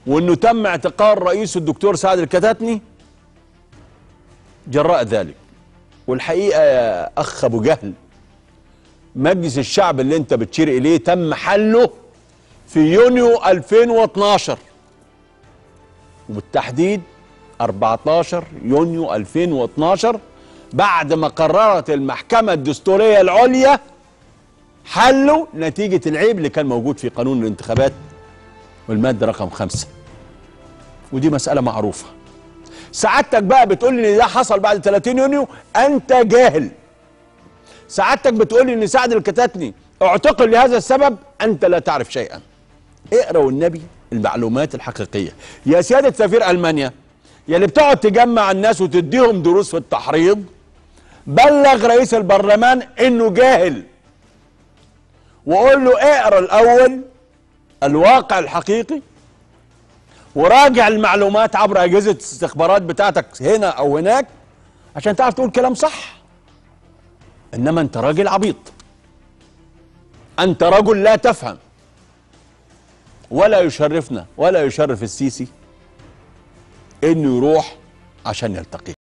وانه تم اعتقال رئيس الدكتور سعد الكتاتني جراء ذلك والحقيقه يا اخ ابو جهل مجلس الشعب اللي انت بتشير اليه تم حله في يونيو 2012 وبالتحديد 14 يونيو 2012 بعد ما قررت المحكمة الدستورية العليا حلوا نتيجة العيب اللي كان موجود في قانون الانتخابات والمادة رقم خمسة ودي مسألة معروفة سعادتك بقى بتقول لي ان ده حصل بعد 30 يونيو انت جاهل سعادتك بتقول لي ان سعد الكتاتني اعتقل لهذا السبب انت لا تعرف شيئا اقرا والنبي المعلومات الحقيقيه يا سياده سفير المانيا يا اللي بتقعد تجمع الناس وتديهم دروس في التحريض بلغ رئيس البرلمان انه جاهل وقول له اقرا الاول الواقع الحقيقي وراجع المعلومات عبر اجهزه الاستخبارات بتاعتك هنا او هناك عشان تعرف تقول كلام صح انما انت راجل عبيط انت رجل لا تفهم ولا يشرفنا ولا يشرف السيسي انه يروح عشان يلتقي